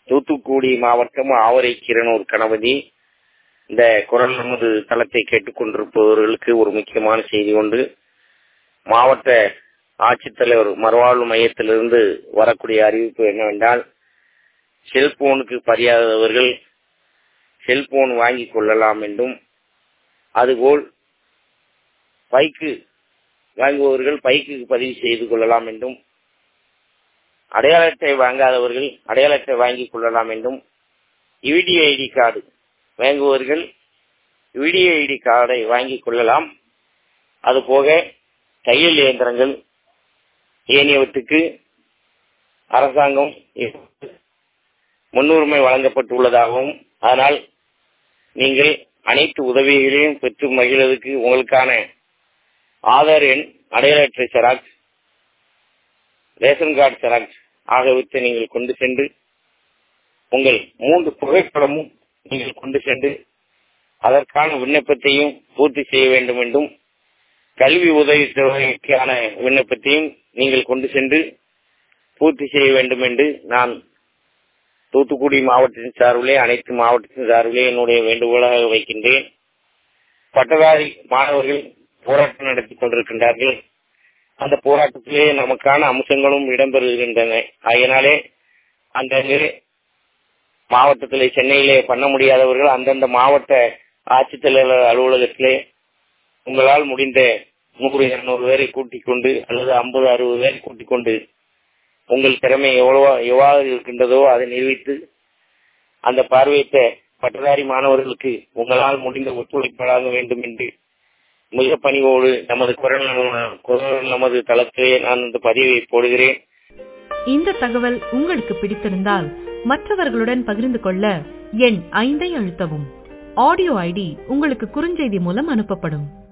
தூத்துக்குடி மாவட்டம் ஆவரை கிரணூர் கணபதி இந்த குரல் நமது தளத்தை கேட்டுக்கொண்டிருப்பவர்களுக்கு ஒரு முக்கியமான செய்தி உண்டு மாவட்ட ஆட்சித்தலைவர் மறுவாழ்வு மையத்திலிருந்து வரக்கூடிய அறிவிப்பு என்னவென்றால் செல்போனுக்கு பதியாதவர்கள் செல்போன் வாங்கிக் கொள்ளலாம் என்றும் அதுபோல் பைக்கு வாங்குபவர்கள் பைக்கு பதிவு செய்து கொள்ளலாம் என்றும் அடையாள அட்டை வாங்காதவர்கள் அடையாள அட்டை வாங்கிக் கொள்ளலாம் என்றும் யுடிஐ ஐடி கார்டு வாங்குபவர்கள் யுடிஐ ஐடி கார்டை வாங்கிக் கொள்ளலாம் அதுபோக தையல் இயந்திரங்கள் ஏனையவற்றுக்கு அரசாங்கம் முன்னுரிமை வழங்கப்பட்டுள்ளதாகவும் அதனால் நீங்கள் அனைத்து உதவிகளையும் பெற்று மகிழ்வதற்கு உங்களுக்கான ஆதார் எண் அடையாள அட்டை செராக்ஸ் ரேஷன் கார்டு செராக்ஸ் ஆகியவற்றை நீங்கள் கொண்டு சென்று உங்கள் மூன்று புகைப்படமும் நீங்கள் கொண்டு சென்று அதற்கான விண்ணப்பத்தையும் பூர்த்தி செய்ய வேண்டும் என்றும் கல்வி உதவி தொகைக்கான விண்ணப்பத்தையும் நீங்கள் கொண்டு சென்று பூர்த்தி செய்ய வேண்டும் என்று நான் தூத்துக்குடி மாவட்டத்தின் சார்பிலே அனைத்து மாவட்டத்தின் சார்பிலே என்னுடைய வேண்டுகோளாக வைக்கின்றேன் பட்டதாரி மாணவர்கள் போராட்டம் நடத்தி கொண்டிருக்கின்றார்கள் அந்த போராட்டத்திலே நமக்கான அம்சங்களும் இடம்பெறுகின்றன அதனாலே அந்த மாவட்டத்திலே சென்னையிலே பண்ண முடியாதவர்கள் அந்தந்த மாவட்ட ஆட்சித்தலைவர் அலுவலகத்திலே உங்களால் முடிந்த நூறு இருநூறு பேரை கூட்டிக் கொண்டு அல்லது ஐம்பது அறுபது பேரை கூட்டிக் கொண்டு உங்கள் திறமை எவ்வளவோ எவ்வாறு இருக்கின்றதோ அதை நிரூபித்து அந்த பார்வையிட்ட பட்டதாரி மாணவர்களுக்கு உங்களால் முடிந்த ஒத்துழைப்பு வழங்க வேண்டும் என்று மிக பணிவோடு நமது குரல் குரல் நமது தளத்திலே நான் இந்த பதிவை போடுகிறேன் இந்த தகவல் உங்களுக்கு பிடித்திருந்தால் மற்றவர்களுடன் பகிர்ந்து கொள்ள எண் ஐந்தை அழுத்தவும் ஆடியோ ஐடி உங்களுக்கு குறுஞ்செய்தி மூலம் அனுப்பப்படும்